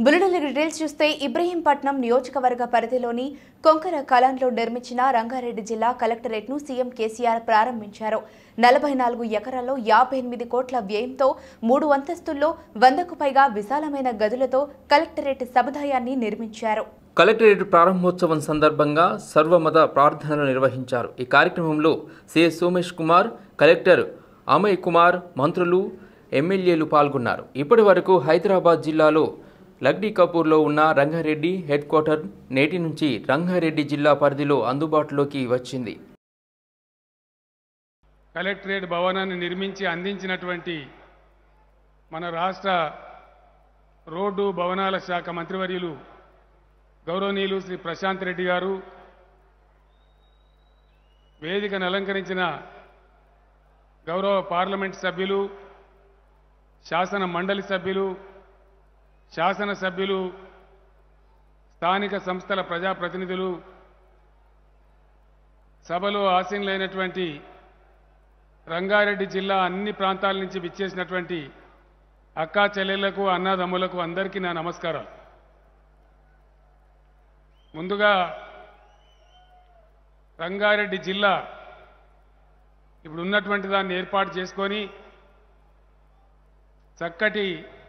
bulletin details చూస్తే ఇబ్రహీంపట్నం నియోజకవర్గ పరిధిలోని కొంకర కలాన్లో నిర్మించిన రంగారెడ్డి జిల్లా కలెక్టరేట్ను సీఎం కేసీఆర్ ప్రారంభించారు నలభై నాలుగు ఎకరాల్లో యాభై ఎనిమిది కోట్ల వ్యయంతో మూడు అంతస్తుల్లో వందకు పైగా విశాలమైన గదులతో కలెక్టరేట్ సముదాయాన్ని నిర్మించారు కలెక్టరేట్ ప్రారంభోత్సవం సందర్భంగా సర్వమత ప్రార్థనలు నిర్వహించారు ఈ కార్యక్రమంలో సిఎస్ సోమేష్ కుమార్ కలెక్టర్ అమయ్ కుమార్ మంత్రులు ఎమ్మెల్యేలు పాల్గొన్నారు ఇప్పటి వరకు హైదరాబాద్ జిల్లాలో లగ్డీ కపూర్లో ఉన్న రంగారెడ్డి హెడ్ క్వార్టర్ నేటి నుంచి రంగారెడ్డి జిల్లా పరిధిలో అందుబాటులోకి వచ్చింది కలెక్టరేట్ భవనాన్ని నిర్మించి అందించినటువంటి మన రాష్ట్ర రోడ్డు భవనాల శాఖ మంత్రివర్యులు గౌరవనీయులు శ్రీ ప్రశాంత్ రెడ్డి గారు వేదికను అలంకరించిన గౌరవ పార్లమెంట్ సభ్యులు శాసన మండలి సభ్యులు శాసన సభ్యులు స్థానిక సంస్థల ప్రజాప్రతినిధులు సభలో ఆసీనులైనటువంటి రంగారెడ్డి జిల్లా అన్ని ప్రాంతాల నుంచి విచ్చేసినటువంటి అక్కా చెల్లెళ్లకు అన్నదమ్ములకు అందరికీ నా నమస్కారం ముందుగా రంగారెడ్డి జిల్లా ఇప్పుడు ఉన్నటువంటి దాన్ని ఏర్పాటు చేసుకొని చక్కటి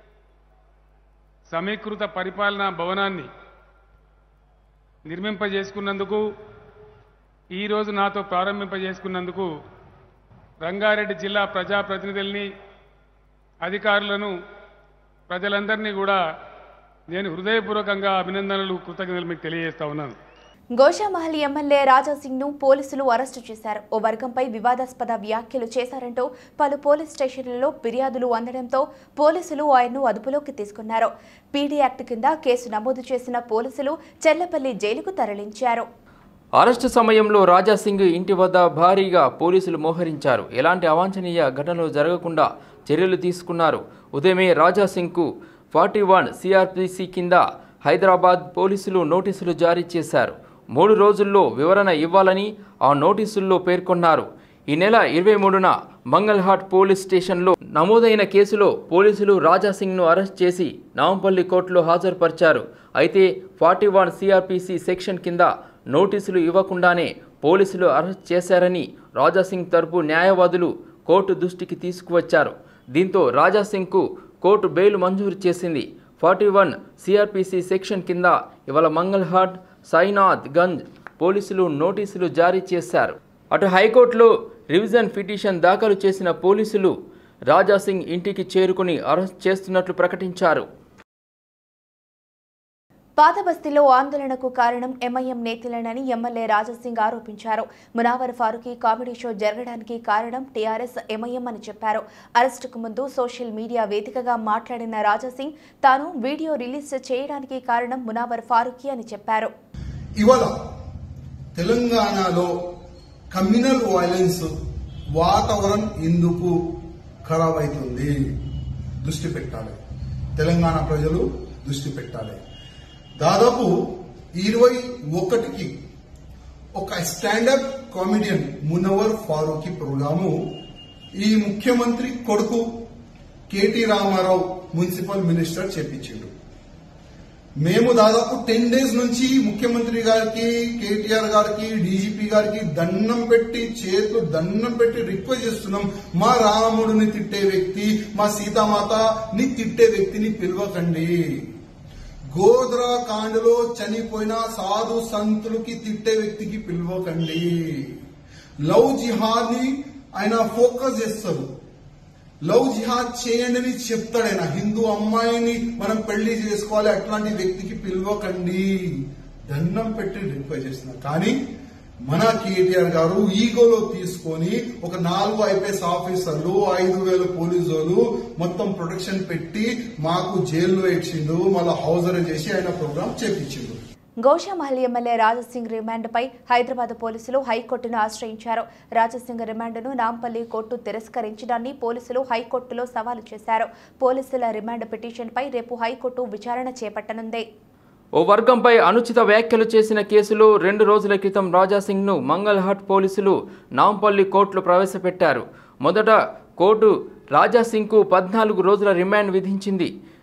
సమీకృత పరిపాలనా భవనాన్ని నిర్మింపజేసుకున్నందుకు ఈరోజు నాతో ప్రారంభింపజేసుకున్నందుకు రంగారెడ్డి జిల్లా ప్రజాప్రతినిధుల్ని అధికారులను ప్రజలందరినీ కూడా నేను హృదయపూర్వకంగా అభినందనలు కృతజ్ఞతలు మీకు తెలియజేస్తా ఉన్నాను గోషామహల్ ఎమ్మెల్యే రాజాసింగ్ ను పోలీసులు అరెస్టు చేశారు ఓ వర్గంపై వివాదాస్పద వ్యాఖ్యలు చేశారంటూ పలు పోలీస్ స్టేషన్లలో ఫిర్యాదులు అందడంతో పోలీసులు ఆయన్ను అదుపులోకి తీసుకున్నారు పీడీ యాక్ట్ కింద కేసు నమోదు చేసిన పోలీసులు చెల్లపల్లి జైలుకు తరలించారు అరెస్టు సమయంలో రాజాసింగ్ ఇంటి వద్ద భారీగా పోలీసులు మోహరించారు ఎలాంటి అవాంఛనీయ ఘటనలు జరగకుండా చర్యలు తీసుకున్నారు ఉదయమే రాజాసింగ్కు ఫార్టీ వన్ సిఆర్పిసి కింద హైదరాబాద్ పోలీసులు నోటీసులు జారీ చేశారు మూడు రోజుల్లో వివరణ ఇవ్వాలని ఆ నోటీసుల్లో పేర్కొన్నారు ఈ నెల ఇరవై మూడున మంగల్హాట్ పోలీస్ స్టేషన్లో నమోదైన కేసులో పోలీసులు రాజాసింగ్ను అరెస్ట్ చేసి నాంపల్లి కోర్టులో హాజరుపరిచారు అయితే ఫార్టీ వన్ సిఆర్పిసి సెక్షన్ కింద నోటీసులు ఇవ్వకుండానే పోలీసులు అరెస్ట్ చేశారని రాజాసింగ్ తరపు న్యాయవాదులు కోర్టు దృష్టికి తీసుకువచ్చారు దీంతో రాజాసింగ్కు కోర్టు బెయిల్ మంజూరు చేసింది ఫార్టీ వన్ సిఆర్పిసి సెక్షన్ కింద ఇవాళ మంగల్హాట్ సాయినాథ్ గంజ్ పోలీసులు నోటీసులు జారీ చేశారు అటు హైకోర్టులో రివిజన్ పిటిషన్ దాఖలు చేసిన పోలీసులు రాజాసింగ్ ఇంటికి చేరుకుని అరెస్ట్ చేస్తున్నట్లు ప్రకటించారు పాత బస్తీలో ఆందోళనకు కారణం ఎంఐఎం నేతలేనని ఎమ్మెల్యే రాజాసింగ్ ఆరోపించారు మునావర్ ఫారూఖీ కామెడీ షో జరగడానికి కారణం టీఆర్ఎస్ ఎంఐఎం అని చెప్పారు అరెస్టుకు ముందు సోషల్ మీడియా వేదికగా మాట్లాడిన రాజాసింగ్ తాను వీడియో రిలీజ్ చేయడానికి కారణం మునావర్ ఫారూఖీ అని చెప్పారు ఇవాళ తెలంగాణలో కమ్యూనల్ వైలెన్స్ వాతావరణం ఎందుకు ఖరాబ్ అవుతుంది దృష్టి పెట్టాలి తెలంగాణ ప్రజలు దృష్టి పెట్టాలి దాదాపు ఇరవై ఒకటికి ఒక stand up comedian Munawar Faruqui programme ఈ ముఖ్యమంత్రి కొడుకు కేటీ రామారావు మున్సిపల్ మినిస్టర్ చెప్పించిండు మేము దాదాపు టెన్ డేస్ నుంచి ముఖ్యమంత్రి గారికి కేటీఆర్ గారికి డీజీపీ గారికి దండం పెట్టి చేతులు దండం పెట్టి రిక్వెస్ట్ చేస్తున్నాం మా రాముడిని తిట్టే వ్యక్తి మా సీతామాతని తిట్టే వ్యక్తిని పిలవకండి గోద్రా కాండలో చనిపోయిన సాధు సంతులకి తిట్టే వ్యక్తికి పిలవకండి లవ్ జిహాద్ ని ఆయన ఫోకస్ చేస్తారు లవ్ జిహాద్ చేయండి అని చెప్తాడు ఆయన హిందూ అమ్మాయిని మనం పెళ్లి చేసుకోవాలి అట్లాంటి వ్యక్తికి పిలవకండి దండం పెట్టి రిక్వెస్ట్ చేస్తున్నారు కానీ మన కేటీఆర్ గారు ఈగోలో తీసుకొని ఒక నాలుగు ఐపీఎస్ ఆఫీసర్లు ఐదు వేల పోలీసులు మొత్తం ప్రొటెక్షన్ పెట్టి మాకు జైల్లో ఇచ్చిండు మళ్ళీ హౌస్ అరెస్ట్ చేసి ఆయన ప్రోగ్రామ్ చేపించిండు గోషామహల్ ఎమ్మెల్యే రాజసింగ్ రిమాండ్పై హైదరాబాద్ పోలీసులు హైకోర్టును ఆశ్రయించారు రాజసింగ్ రిమాండ్ను నాంపల్లి కోర్టు తిరస్కరించడాన్ని పోలీసులు హైకోర్టులో సవాలు చేశారు పోలీసుల రిమాండ్ పిటిషన్పై రేపు హైకోర్టు విచారణ చేపట్టనుంది ఓ వర్గంపై అనుచిత వ్యాఖ్యలు చేసిన కేసులో రెండు రోజుల క్రితం రాజాసింగ్ను మంగల్హాట్ పోలీసులు నాంపల్లి కోర్టులో ప్రవేశపెట్టారు మొదట కోర్టు రాజాసింగ్కు పద్నాలుగు రోజుల రిమాండ్ విధించింది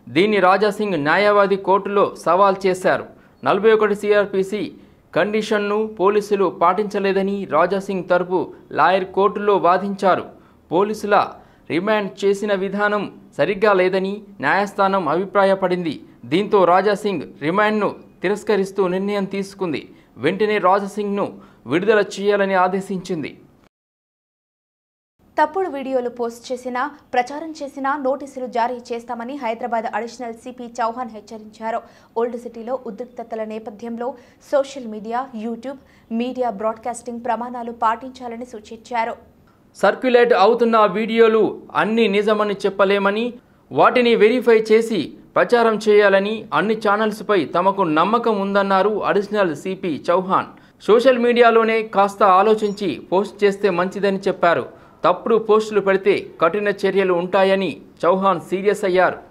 దీన్ని రాజాసింగ్ న్యాయవాది కోర్టులో సవాల్ చేశారు నలభై ఒకటి సిఆర్పిసి కండిషన్ను పోలీసులు పాటించలేదని రాజాసింగ్ తరపు లాయర్ కోర్టులో వాదించారు పోలీసుల రిమాండ్ చేసిన విధానం సరిగ్గా లేదని న్యాయస్థానం అభిప్రాయపడింది దీంతో రాజాసింగ్ రిమాండ్ను తిరస్కరిస్తూ నిర్ణయం తీసుకుంది వెంటనే రాజాసింగ్ను విడుదల చేయాలని ఆదేశించింది తప్పుడు వీడియోలు పోస్ట్ చేసినా ప్రచారం చేసినా నోటీసులు జారీ చేస్తామని హైదరాబాద్ అడిషనల్ సిపి చౌహాన్ హెచ్చరించారు ఓల్డ్ సిటీలో ఉద్రిక్తతల నేపథ్యంలో social media YouTube media broadcasting ప్రమాణాలు పాటించాలని సూచించారు సర్క్యులేట్ అవుతున్న వీడియోలు అన్ని నిజమని చెప్పలేమని వాటిని వెరిఫై చేసి ప్రచారం చేయాలని అన్ని ఛానల్స్పై తమకు నమ్మకం ఉందన్నారు అడిషనల్ సిపి చౌహాన్ సోషల్ మీడియాలోనే కాస్త ఆలోచించి పోస్ట్ చేస్తే మంచిదని చెప్పారు తప్పుడు పోస్టులు పెడితే కఠిన చర్యలు ఉంటాయని చౌహాన్ సీరియస్ అయ్యారు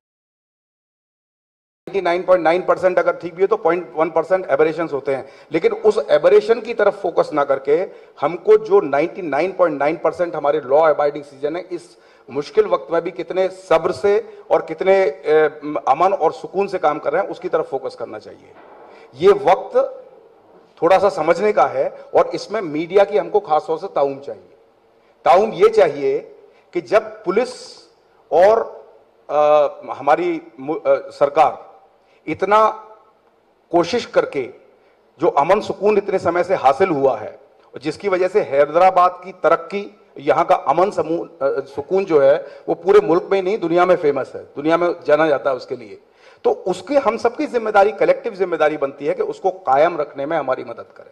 99.9 परसेंट अगर ठीक भी है तो 0.1 परसेंट एबरेशन होते हैं लेकिन उस एबरेशन की तरफ फोकस ना करके हमको जो 99.9 परसेंट हमारे लॉ अबाइडिंग सीजन है इस मुश्किल वक्त में भी कितने सब्र से और कितने अ, अमन और सुकून से काम कर रहे हैं उसकी तरफ फोकस करना चाहिए ये वक्त थोड़ा सा समझने का है और इसमें मीडिया की हमको खास तौर से ताउम चाहिए ताउम ये चाहिए कि जब पुलिस और अ, हमारी मु- अ, सरकार इतना कोशिश करके जो अमन सुकून इतने समय से हासिल हुआ है और जिसकी वजह से हैदराबाद की तरक्की यहाँ का अमन समूह अ, सुकून जो है वो पूरे मुल्क में ही नहीं दुनिया में फेमस है दुनिया में जाना जाता है उसके लिए तो उसके हम सबकी जिम्मेदारी कलेक्टिव जिम्मेदारी बनती है कि उसको कायम रखने में हमारी मदद करें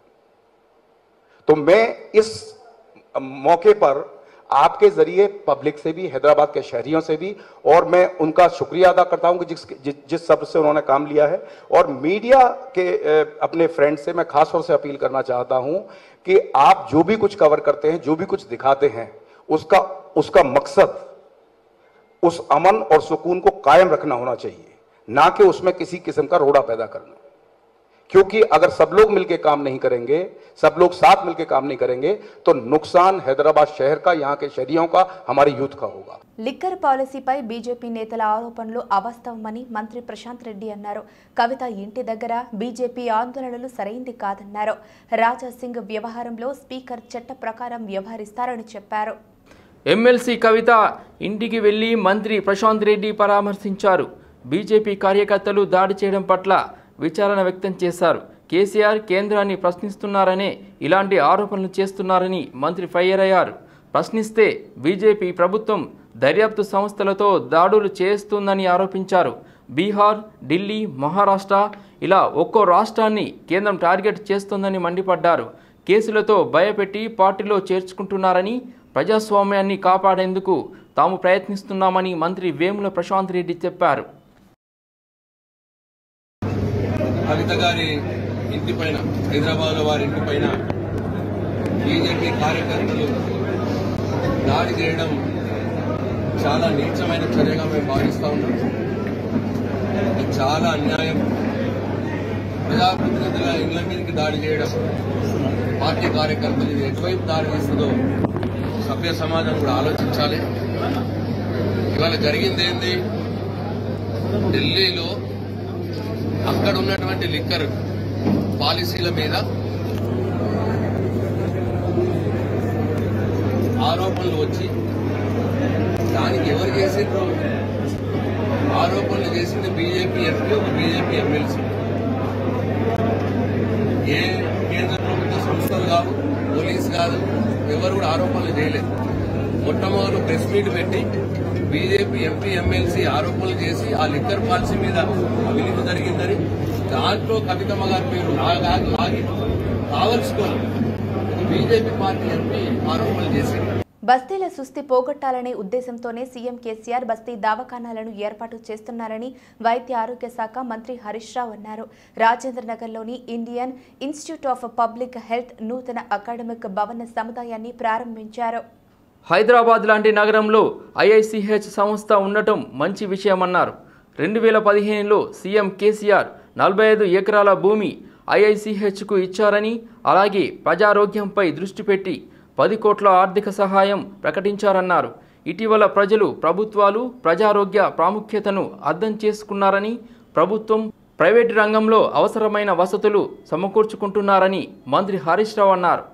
तो मैं इस मौके पर आपके जरिए पब्लिक से भी हैदराबाद के शहरियों से भी और मैं उनका शुक्रिया अदा करता हूं कि जिस जिस, जिस सब्र से उन्होंने काम लिया है और मीडिया के अ, अपने फ्रेंड से मैं खास तौर से अपील करना चाहता हूं कि आप जो भी कुछ कवर करते हैं जो भी कुछ दिखाते हैं उसका उसका मकसद उस अमन और सुकून को कायम रखना होना चाहिए ना कि उसमें किसी किस्म का रोड़ा पैदा करना क्योंकि अगर सब लोग मिलकर काम नहीं करेंगे सब लोग साथ मिलकर काम नहीं करेंगे तो नुकसान हैदराबाद शहर का यहाँ के शहरियों का हमारे यूथ का होगा లిక్కర్ పాలసీపై బీజేపీ నేతల ఆరోపణలు అవాస్తవమని మంత్రి ప్రశాంత్ రెడ్డి అన్నారు కవిత ఇంటి దగ్గర బీజేపీ ఆందోళనలు సరైంది కాదన్నారు రాజా సింగ్ వ్యవహారంలో స్పీకర్ చట్ట ప్రకారం వ్యవహరిస్తారని చెప్పారు ఎమ్మెల్సీ కవిత ఇంటికి వెళ్లి మంత్రి ప్రశాంత్ రెడ్డి పరామర్శించారు బీజేపీ కార్యకర్తలు దాడి చేయడం పట్ల విచారణ వ్యక్తం చేశారు కేసీఆర్ కేంద్రాన్ని ప్రశ్నిస్తున్నారనే ఇలాంటి ఆరోపణలు చేస్తున్నారని మంత్రి ఫైర్ అయ్యారు ప్రశ్నిస్తే బీజేపీ ప్రభుత్వం దర్యాప్తు సంస్థలతో దాడులు చేస్తుందని ఆరోపించారు బీహార్ ఢిల్లీ మహారాష్ట్ర ఇలా ఒక్కో రాష్ట్రాన్ని కేంద్రం టార్గెట్ చేస్తోందని మండిపడ్డారు కేసులతో భయపెట్టి పార్టీలో చేర్చుకుంటున్నారని ప్రజాస్వామ్యాన్ని కాపాడేందుకు తాము ప్రయత్నిస్తున్నామని మంత్రి వేముల ప్రశాంత్ రెడ్డి చెప్పారు కవిత గారి ఇంటి పైన హైదరాబాద్ లో వారి ఇంటి పైన బీజేపీ కార్యకర్తలు దాడి చేయడం చాలా నీచమైన చర్యగా మేము భావిస్తా ఉన్నాం ఇది చాలా అన్యాయం ప్రజాప్రతినిధుల ఇళ్ల మీదకి దాడి చేయడం పార్టీ కార్యకర్తలు ఇది ఎటువైపు దాడి తీస్తుందో సభ్య సమాజం కూడా ఆలోచించాలి ఇవాళ జరిగింది ఏంది ఢిల్లీలో అక్కడ ఉన్నటువంటి లిక్కర్ పాలసీల మీద ఆరోపణలు వచ్చి దానికి ఎవరు చేసిండ్రు ఆరోపణలు చేసింది బీజేపీ ఎంపీ ఒక బీజేపీ ఎమ్మెల్సీ ఏ కేంద్ర ప్రభుత్వ సంస్థలు కాదు పోలీస్ కాదు ఎవరు కూడా ఆరోపణలు చేయలేదు మొట్టమొదటి ప్రెస్ మీట్ పెట్టి బీజేపీ ఎంపీ ఎమ్మెల్సీ ఆరోపణలు చేసి ఆ లిక్కర్ పాలసీ మీద అవినీతి జరిగిందని దాంట్లో కవితమ్మ గారి పేరు లాగి లాగి కావలసుకొని బీజేపీ పార్టీ ఎంపీ ఆరోపణలు చేసింది బస్తీల సుస్థి పోగొట్టాలనే ఉద్దేశంతోనే సీఎం కేసీఆర్ బస్తీ దవాఖానాలను ఏర్పాటు చేస్తున్నారని వైద్య ఆరోగ్య శాఖ మంత్రి హరీష్ రావు అన్నారు రాజేంద్ర నగర్లోని Indian institute of public health నూతన అకాడమిక్ భవన సముదాయాన్ని ప్రారంభించారు హైదరాబాద్ లాంటి నగరంలో ఐఐసిహెచ్ సంస్థ ఉండటం మంచి విషయమన్నారు రెండు వేల పదిహేనులో సీఎం కేసీఆర్ నలభై ఐదు ఎకరాల భూమి ఐఐసిహెచ్కు ఇచ్చారని అలాగే ప్రజారోగ్యంపై దృష్టి పెట్టి పది కోట్ల ఆర్థిక సహాయం ప్రకటించారన్నారు ఇటీవల ప్రజలు ప్రభుత్వాలు ప్రజారోగ్య ప్రాముఖ్యతను అర్థం చేసుకున్నారని ప్రభుత్వం ప్రైవేటు రంగంలో అవసరమైన వసతులు సమకూర్చుకుంటున్నారని మంత్రి హరీష్ రావు అన్నారు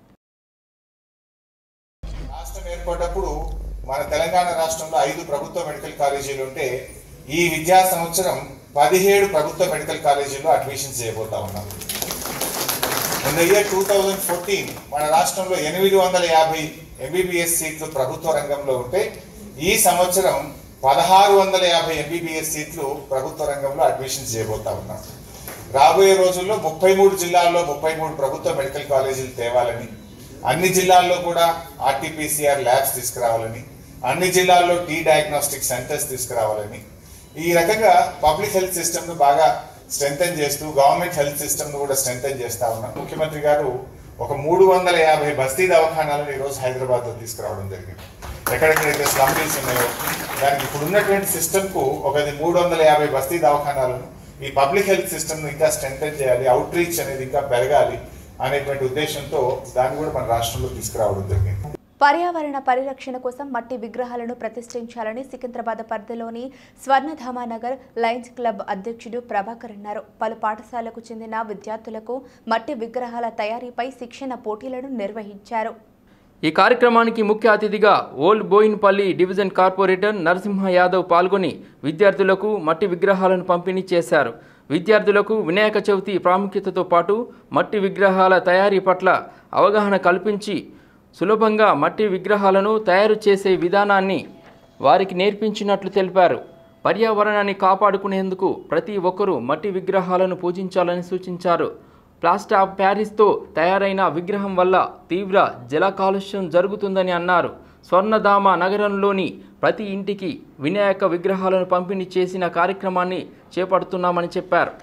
రాష్ట్రం ఏర్పడ్డప్పుడు మన తెలంగాణ రాష్ట్రంలో ఐదు ప్రభుత్వ మెడికల్ కాలేజీలు ఉంటే ఈ విద్యా సంవత్సరం పదిహేడు ప్రభుత్వ మెడికల్ కాలేజీల్లో అడ్మిషన్ చేయబోతా ఉన్నాం in the year two thousand fourteen మన రాష్ట్రంలో ఎనిమిది వందల యాభై ఎంబీబీఎస్ సీట్లు ప్రభుత్వ రంగంలో ఉంటే ఈ సంవత్సరం పదహారు వందల యాభై ఎంబీబీఎస్ సీట్లు ప్రభుత్వ రంగంలో అడ్మిషన్ చేయబోతా ఉన్నాం రాబోయే రోజుల్లో ముప్పై మూడు జిల్లాల్లో ముప్పై మూడు ప్రభుత్వ మెడికల్ కాలేజీలు తేవాలని అన్ని జిల్లాల్లో కూడా ఆర్టీపీసీఆర్ ల్యాబ్స్ తీసుకురావాలని అన్ని జిల్లాల్లో టీ డయాగ్నోస్టిక్ సెంటర్స్ తీసుకురావాలని ఈ రకంగా పబ్లిక్ హెల్త్ సిస్టమ్ ను బాగా స్ట్రెంగ్తన్ చేస్తూ గవర్నమెంట్ హెల్త్ సిస్టమ్ ను కూడా స్ట్రెంగ్తన్ చేస్తా ఉన్నాం ముఖ్యమంత్రి గారు ఒక మూడు వందల యాభై బస్తీ దవాఖానాలను ఈరోజు హైదరాబాద్ లో తీసుకురావడం జరిగింది ఎక్కడెక్కడైతే స్లమ్స్ ఉన్నాయో దానికి ఇప్పుడు ఉన్నటువంటి సిస్టమ్ కు ఒక మూడు వందల యాభై బస్తీ దవాఖానాలను ఈ పబ్లిక్ హెల్త్ సిస్టమ్ ను ఇంకా స్ట్రెంగ్తన్ చేయాలి అవుట్ రీచ్ అనేది ఇంకా పెరగాలి అనేటువంటి ఉద్దేశంతో దాన్ని కూడా మన రాష్ట్రంలో తీసుకురావడం జరిగింది పర్యావరణ పరిరక్షణ కోసం మట్టి విగ్రహాలను ప్రతిష్ఠించాలని సికింద్రాబాద్ పరిధిలోని స్వర్ణధామ నగర్ లయన్స్ క్లబ్ అధ్యక్షుడు ప్రభాకర్ అన్నారు పలు పాఠశాలకు చెందిన విద్యార్థులకు మట్టి విగ్రహాల తయారీపై శిక్షణ పోటీలను నిర్వహించారు ఈ కార్యక్రమానికి ముఖ్య అతిథిగా old Bowenpally division corporator Narasimha Yadav పాల్గొని విద్యార్థులకు మట్టి విగ్రహాలను పంపిణీ చేశారు విద్యార్థులకు వినాయక చవితి ప్రాముఖ్యతతో పాటు మట్టి విగ్రహాల తయారీ పట్ల అవగాహన కల్పించి సులభంగా మట్టి విగ్రహాలను తయారు చేసే విధానాన్ని వారికి నేర్పించినట్లు తెలిపారు పర్యావరణాన్ని కాపాడుకునేందుకు ప్రతి ఒక్కరూ మట్టి విగ్రహాలను పూజించాలని సూచించారు ప్లాస్టర్ ఆఫ్ ప్యారిస్తో తయారైన విగ్రహం వల్ల తీవ్ర జల కాలుష్యం జరుగుతుందని అన్నారు స్వర్ణధామ నగరంలోని ప్రతి ఇంటికి వినాయక విగ్రహాలను పంపిణీ చేసిన కార్యక్రమాన్ని చేపడుతున్నామని చెప్పారు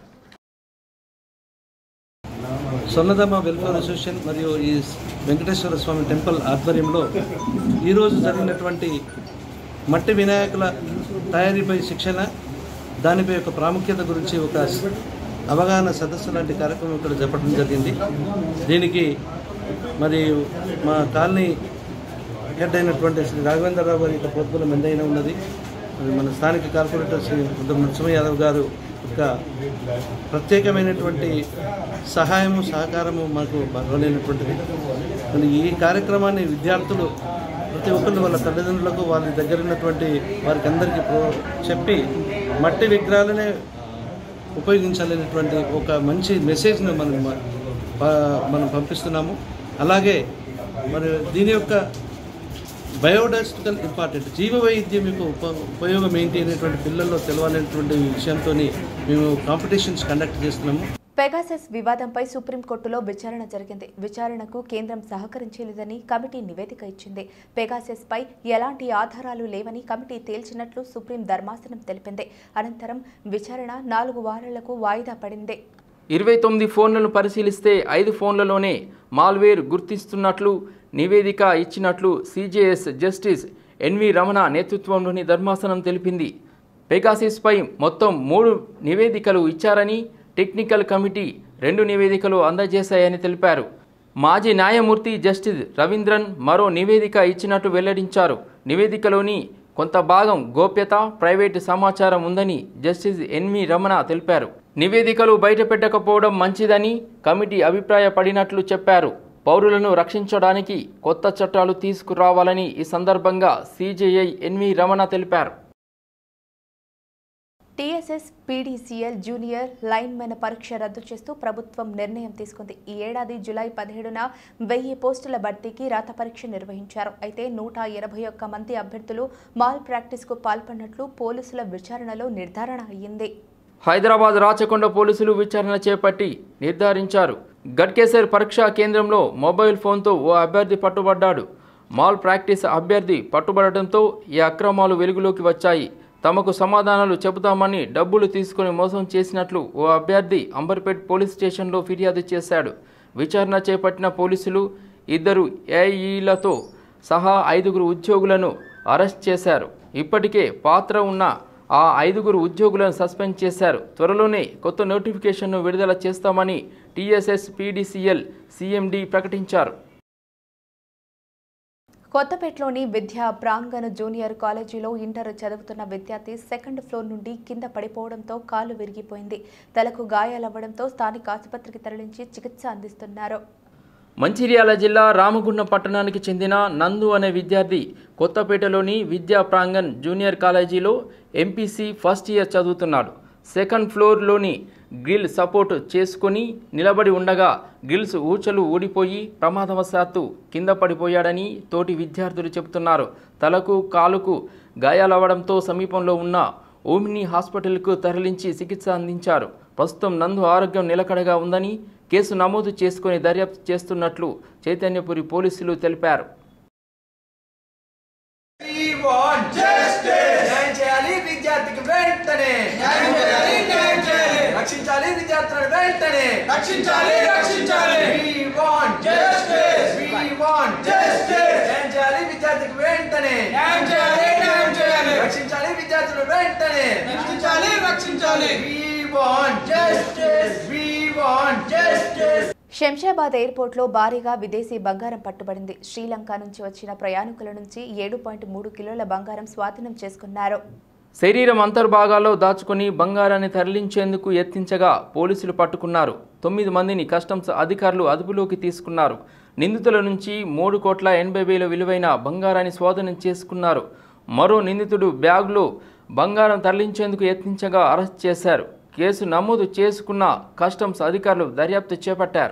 స్వర్ణధామ వెల్ఫేర్ అసోసియేషన్ మరియు ఈ వెంకటేశ్వర స్వామి టెంపుల్ ఆధ్వర్యంలో ఈరోజు జరిగినటువంటి మట్టి వినాయకుల తయారీపై శిక్షణ దానిపై ఒక ప్రాముఖ్యత గురించి ఒక అవగాహన సదస్సు లాంటి కార్యక్రమం ఇక్కడ జరపడం జరిగింది దీనికి మరి మా కాలనీ హెడ్ అయినటువంటి శ్రీ రాఘవేంద్రరావు గారి యొక్క ప్రోత్బలం ఎంతైనా ఉన్నది మరి మన స్థానిక కార్పొరేటర్ శ్రీ ఉద్దం నరసింహ యాదవ్ గారు యొక్క ప్రత్యేకమైనటువంటి సహాయము సహకారము మాకు బాగోలేనటువంటిది మరి ఈ కార్యక్రమాన్ని విద్యార్థులు ప్రతి ఒక్కరు వాళ్ళ తల్లిదండ్రులకు వాళ్ళ దగ్గర ఉన్నటువంటి వారికి అందరికీ ప్రో చెప్పి మట్టి విగ్రహాలనే ఉపయోగించాలనేటువంటి ఒక మంచి మెసేజ్ను మనం ప- మనం పంపిస్తున్నాము అలాగే మరి దీని యొక్క బయోడైస్టికల్ ఇంపార్టెంట్ జీవ వైద్యం యొక్క ఉప ఉపయోగం ఏంటి అనేటువంటి పిల్లల్లో తెలవాలనేటువంటి విషయంతో మేము కాంపిటీషన్స్ కండక్ట్ చేస్తున్నాము పెగాసెస్ వివాదంపై సుప్రీంకోర్టులో విచారణ జరిగింది విచారణకు కేంద్రం సహకరించలేదని కమిటీ నివేదిక ఇచ్చింది పెగాసెస్ పై ఎలాంటి ఆధారాలు లేవని కమిటీ తేల్చినట్లు సుప్రీం ధర్మాసనం తెలిపింది అనంతరం విచారణ నాలుగు వారాలకు వాయిదా పడింది ఇరవై తొమ్మిది ఫోన్లను పరిశీలిస్తే ఐదు ఫోన్లలోనే మాల్వేర్ గుర్తిస్తున్నట్లు నివేదిక ఇచ్చినట్లు సిజేఎస్ జస్టిస్ ఎన్వి రమణ నేతృత్వంలోని ధర్మాసనం తెలిపింది పెగాసిస్పై మొత్తం మూడు నివేదికలు ఇచ్చారని టెక్నికల్ కమిటీ రెండు నివేదికలు అందజేశాయని తెలిపారు మాజీ న్యాయమూర్తి జస్టిస్ రవీంద్రన్ మరో నివేదిక ఇచ్చినట్టు వెల్లడించారు నివేదికలోని కొంత భాగం గోప్యత ప్రైవేటు సమాచారం ఉందని జస్టిస్ ఎన్వి రమణ తెలిపారు నివేదికలు బయటపెట్టకపోవడం మంచిదని కమిటీ అభిప్రాయపడినట్లు చెప్పారు పౌరులను రక్షించడానికి కొత్త చట్టాలు తీసుకురావాలని ఈ సందర్భంగా సిజేఐ ఎన్వి రమణ తెలిపారు టీఎస్ఎస్ పీడీసీఎల్ జూనియర్ లైన్మెన్ పరీక్ష రద్దు చేస్తూ ప్రభుత్వం నిర్ణయం తీసుకుంది ఈ ఏడాది జులై పదిహేడున వెయ్యి పోస్టుల భర్తీకి రాత పరీక్ష నిర్వహించారు అయితే నూట ఇరవై ఒక్క మంది అభ్యర్థులు మాల్ ప్రాక్టీస్కు పాల్పడినట్లు పోలీసుల విచారణలో నిర్ధారణ అయ్యింది హైదరాబాద్ రాచకొండ పోలీసులు విచారణ చేపట్టి నిర్ధారించారు గడ్కేసర్ పరీక్షా కేంద్రంలో మొబైల్ ఫోన్తో ఓ అభ్యర్థి పట్టుబడ్డాడు మాల్ ప్రాక్టీస్ అభ్యర్థి పట్టుబడటంతో ఈ అక్రమాలు వెలుగులోకి వచ్చాయి తమకు సమాధానాలు చెబుతామని డబ్బులు తీసుకుని మోసం చేసినట్లు ఓ అభ్యర్థి అంబర్పేట్ పోలీస్ స్టేషన్లో ఫిర్యాదు చేశాడు విచారణ చేపట్టిన పోలీసులు ఇద్దరు ఏఈలతో సహా ఐదుగురు ఉద్యోగులను అరెస్ట్ చేశారు ఇప్పటికే పాత్ర ఉన్న ఆ ఐదుగురు ఉద్యోగులను సస్పెండ్ చేశారు త్వరలోనే కొత్త నోటిఫికేషన్ను విడుదల చేస్తామని టీఎస్ఎస్ పీడీసీఎల్ సీఎండీ ప్రకటించారు కొత్తపేటలోని విద్యా ప్రాంగణ జూనియర్ కాలేజీలో ఇంటర్ చదువుతున్న విద్యార్థి సెకండ్ ఫ్లోర్ నుండి కింద పడిపోవడంతో కాలు విరిగిపోయింది తలకు గాయాలవ్వడంతో స్థానిక ఆసుపత్రికి తరలించి చికిత్స అందిస్తున్నారు మంచిర్యాల జిల్లా రామగుండం పట్టణానికి చెందిన నందు అనే విద్యార్థి కొత్తపేటలోని విద్యా ప్రాంగణ్ జూనియర్ కాలేజీలో ఎంపీసీ ఫస్ట్ ఇయర్ చదువుతున్నాడు సెకండ్ ఫ్లోర్లోని గ్రిల్ సపోర్ట్ చేసుకొని నిలబడి ఉండగా గ్రిల్స్ ఊచలు ఊడిపోయి ప్రమాదవశాత్తు కింద పడిపోయాడని తోటి విద్యార్థులు చెబుతున్నారు తలకు కాలుకు గాయాలవ్వడంతో సమీపంలో ఉన్న ఓమిని హాస్పిటల్కు తరలించి చికిత్స అందించారు ప్రస్తుతం నందు ఆరోగ్యం నిలకడగా ఉందని కేసు నమోదు చేసుకుని దర్యాప్తు చేస్తున్నట్లు చైతన్యపురి పోలీసులు తెలిపారు న్యాయం చేయాలి విద్యార్థికి వెంటనే న్యాయం చేయాలి న్యాయం చేయాలి రక్షించాలి విద్యార్థులను వెంటనే రక్షించాలి రక్షించాలి we want justice we want justice న్యాయం చేయాలి విద్యార్థికి వెంటనే న్యాయం చేయాలి న్యాయం చేయాలి రక్షించాలి విద్యార్థులను వెంటనే రక్షించాలి రక్షించాలి we want justice we want justice Shamshabad ఎయిర్పోర్ట్లో భారీగా విదేశీ బంగారం పట్టుబడింది శ్రీలంక నుంచి వచ్చిన ప్రయాణికుల నుంచి ఏడు పాయింట్ మూడు కిలోల బంగారం స్వాధీనం చేసుకున్నారు శరీరం అంతర్భాగాల్లో దాచుకుని బంగారాన్ని తరలించేందుకు యత్నించగా పోలీసులు పట్టుకున్నారు తొమ్మిది మందిని కస్టమ్స్ అధికారులు అదుపులోకి తీసుకున్నారు నిందితుల నుంచి మూడు కోట్ల ఎనభై వేల విలువైన బంగారాన్ని స్వాధీనం చేసుకున్నారు మరో నిందితుడు బ్యాగ్లో బంగారం తరలించేందుకు యత్నించగా అరెస్ట్ చేశారు కేసు నమోదు చేసుకున్న కస్టమ్స్ అధికారులు దర్యాప్తు చేపట్టారు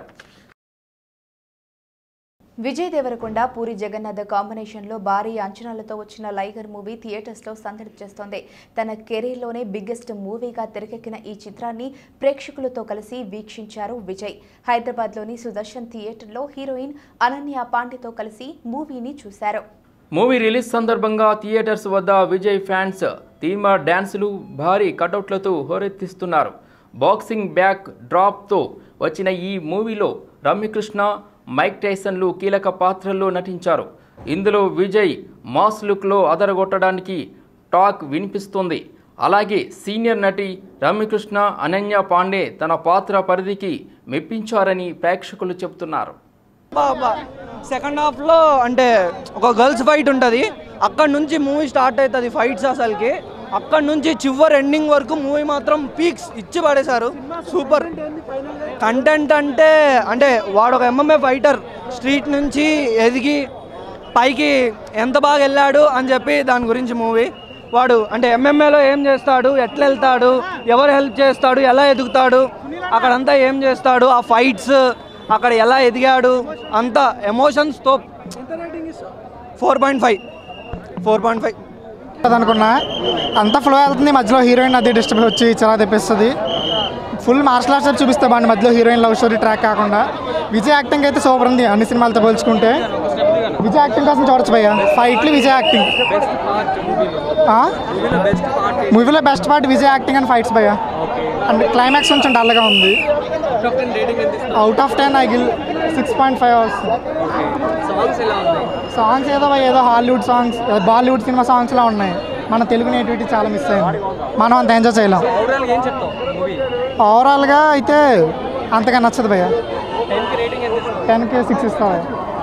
విజయ్ దేవరకొండ పూరి జగన్నాథ్ కాంబినేషన్లో భారీ అంచనాలతో వచ్చిన లైగర్ మూవీ థియేటర్స్లో సందడి చేస్తోంది తన కెరీర్లోనే బిగ్గెస్ట్ మూవీగా తెరకెక్కిన ఈ చిత్రాన్ని ప్రేక్షకులతో కలిసి వీక్షించారు విజయ్ హైదరాబాద్లోని సుదర్శన్ థియేటర్లో హీరోయిన్ అనన్య పాండేతో కలిసి మూవీని చూశారు మూవీ రిలీజ్ సందర్భంగా థియేటర్స్ వద్ద విజయ్ ఫ్యాన్స్ థీమా డ్యాన్సులు భారీ కటౌట్లతో హోరెత్తిస్తున్నారు బాక్సింగ్ బ్యాక్ డ్రాప్తో వచ్చిన ఈ మూవీలో రమ్యకృష్ణ మైక్ టైసన్లు కీలక పాత్రల్లో నటించారు ఇందులో విజయ్ మాస్ లుక్లో అదరగొట్టడానికి టాక్ వినిపిస్తుంది అలాగే సీనియర్ నటి రమ్యకృష్ణ అనన్య పాండే తన పాత్ర పరిధికి మెప్పించారని ప్రేక్షకులు చెబుతున్నారు బాబా సెకండ్ హాఫ్లో అంటే ఒక గర్ల్స్ ఫైట్ ఉంటుంది అక్కడ నుంచి మూవీ స్టార్ట్ అవుతుంది ఫైట్స్ అసలుకి అక్కడ నుంచి చివరి ఎండింగ్ వరకు మూవీ మాత్రం పీక్స్ ఇచ్చి పడేశారు సూపర్ కంటెంట్ అంటే అంటే వాడు ఒక ఎంఎంఏ ఫైటర్ స్ట్రీట్ నుంచి ఎదిగి పైకి ఎంత బాగా వెళ్ళాడు అని చెప్పి దాని గురించి మూవీ వాడు అంటే ఎంఎంఏలో ఏం చేస్తాడు ఎట్లా వెళ్తాడు ఎవరు హెల్ప్ చేస్తాడు ఎలా ఎదుగుతాడు అక్కడంతా ఏం చేస్తాడు ఆ ఫైట్స్ అక్కడ ఎలా ఎదిగాడు అంత ఎమోషన్స్తో four point five four point five అనుకున్నా అంతా ఫ్లో వెళ్తుంది మధ్యలో హీరోయిన్ అది డిస్టర్బ్ వచ్చి చాలా తెప్పిస్తుంది ఫుల్ మార్షల్ ఆర్ట్స్ వైపు చూపిస్తే బాగుంది మధ్యలో హీరోయిన్ లవ్ స్టోరీ ట్రాక్ కాకుండా విజయ్ యాక్టింగ్ అయితే సూపర్ ఉంది అన్ని సినిమాలతో పోల్చుకుంటే విజయ్ యాక్టింగ్ కోసం చూడొచ్చు భయ్య ఫైట్లు విజయ్ యాక్టింగ్ మూవీలో best part Vijay acting and fights భయ్య అండ్ క్లైమాక్స్ కొంచెం డల్గా ఉంది out of ten I give six point five ours songs ఏదో భయ్య, ఏదో హాలీవుడ్ సాంగ్స్ బాలీవుడ్ సినిమా సాంగ్స్లా ఉన్నాయి మన తెలుగు నేటివిటీ చాలా మిస్ అయింది మనం అంత ఎంజాయ్ చేయలేం ఓవరాల్గా అయితే అంతగా నచ్చదు భయ్య టెన్కి సిక్స్ ఇస్తా భయ్య